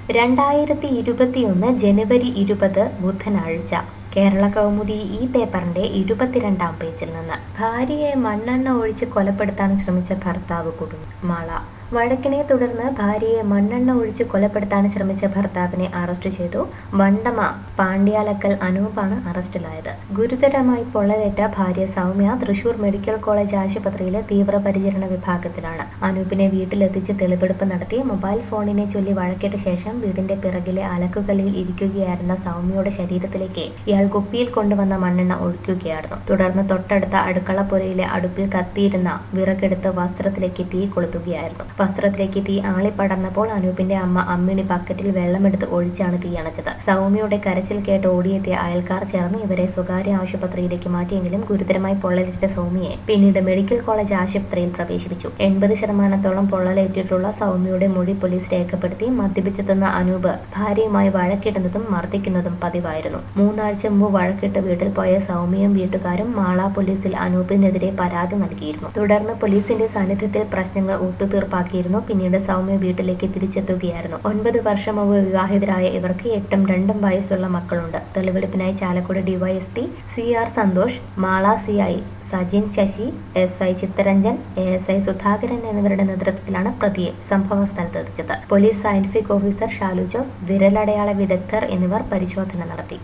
രണ്ടായിരത്തി ഇരുപത്തിയൊന്ന് ജനുവരി ഇരുപത് ബുധനാഴ്ച കേരള കൗമുദി ഈ പേപ്പറിന്റെ ഇരുപത്തിരണ്ടാം പേജിൽ നിന്ന് ഭാര്യയെ മണ്ണെണ്ണ ഒഴിച്ച് കൊലപ്പെടുത്താൻ ശ്രമിച്ച ഭർത്താവ് കുടുങ്ങി മാള വഴക്കിനെ തുടർന്ന് ഭാര്യയെ മണ്ണെണ്ണ ഒഴിച്ച് കൊലപ്പെടുത്താൻ ശ്രമിച്ച ഭർത്താവിനെ അറസ്റ്റ് ചെയ്തു വണ്ടമ പാണ്ഡ്യാലക്കൽ അനൂപാണ് അറസ്റ്റിലായത് ഗുരുതരമായി പൊള്ളലേറ്റ ഭാര്യ സൗമ്യ തൃശൂർ മെഡിക്കൽ കോളേജ് ആശുപത്രിയിലെ തീവ്രപരിചരണ വിഭാഗത്തിലാണ് അനൂപിനെ വീട്ടിലെത്തിച്ച് തെളിവെടുപ്പ് നടത്തി മൊബൈൽ ഫോണിനെ ചൊല്ലി വഴക്കിട്ട ശേഷം വീടിന്റെ പിറകിലെ അലക്കുകല്ലിൽ ഇരിക്കുകയായിരുന്ന സൗമ്യയുടെ ശരീരത്തിലേക്ക് ഇയാൾ കുപ്പിയിൽ കൊണ്ടുവന്ന മണ്ണെണ്ണ ഒഴിക്കുകയായിരുന്നു തുടർന്ന് തൊട്ടടുത്ത അടുക്കളപ്പുരയിലെ അടുപ്പിൽ കത്തിയിരുന്ന വിറകെടുത്ത് വസ്ത്രത്തിലേക്ക് തീ കൊളുത്തുകയായിരുന്നു വസ്ത്രത്തിലേക്ക് തീ ആളിപ്പടർന്നപ്പോൾ അനൂപിന്റെ അമ്മ അമ്മിണി ബക്കറ്റിൽ വെള്ളമെടുത്ത് ഒഴിച്ചാണ് തീ അണച്ചത് സൗമ്യയുടെ കരച്ചിൽ കേട്ട് ഓടിയെത്തിയ അയൽക്കാർ ചേർന്ന് ഇവരെ സ്വകാര്യ ആശുപത്രിയിലേക്ക് മാറ്റിയെങ്കിലും ഗുരുതരമായി പൊള്ളലേറ്റ സൗമ്യയെ പിന്നീട് മെഡിക്കൽ കോളേജ് ആശുപത്രിയിൽ പ്രവേശിപ്പിച്ചു എൺപത് ശതമാനത്തോളം പൊള്ളലേറ്റിട്ടുള്ള സൗമ്യയുടെ മൊഴി പോലീസ് രേഖപ്പെടുത്തി മദ്യപിച്ചെത്തുന്ന അനൂപ് ഭാര്യയുമായി വഴക്കിടുന്നതും മർദ്ദിക്കുന്നതും പതിവായിരുന്നു മൂന്നാഴ്ച മുമ്പ് വഴക്കിട്ട് വീട്ടിൽ പോയ സൗമ്യയും വീട്ടുകാരും മാള പോലീസിൽ അനൂപിനെതിരെ പരാതി നൽകിയിരുന്നു തുടർന്ന് പോലീസിന്റെ സാന്നിധ്യത്തിൽ പ്രശ്നങ്ങൾ ഒത്തുതീർപ്പാക്കിയിരുന്നു പിന്നീട് സൗമ്യ വീട്ടിലേക്ക് തിരിച്ചെത്തുകയായിരുന്നു ഒൻപത് വർഷം മുമ്പ് വിവാഹിതരായ ഇവർക്ക് എട്ടും രണ്ടും വയസ്സുള്ള മക്കളുണ്ട് തെളിവെടുപ്പിനായി Chalakudy DYSP C R Santhosh Mala C I Sajin Sasi S I Chitharanjan A S I Sudhakaran എന്നിവരുടെ നേതൃത്വത്തിലാണ് പ്രതിയെ സംഭവ സ്ഥലത്തെത്തിച്ചത് police scientific officer Shalu Jose വിരലടയാള വിദഗ്ധർ എന്നിവർ പരിശോധന നടത്തി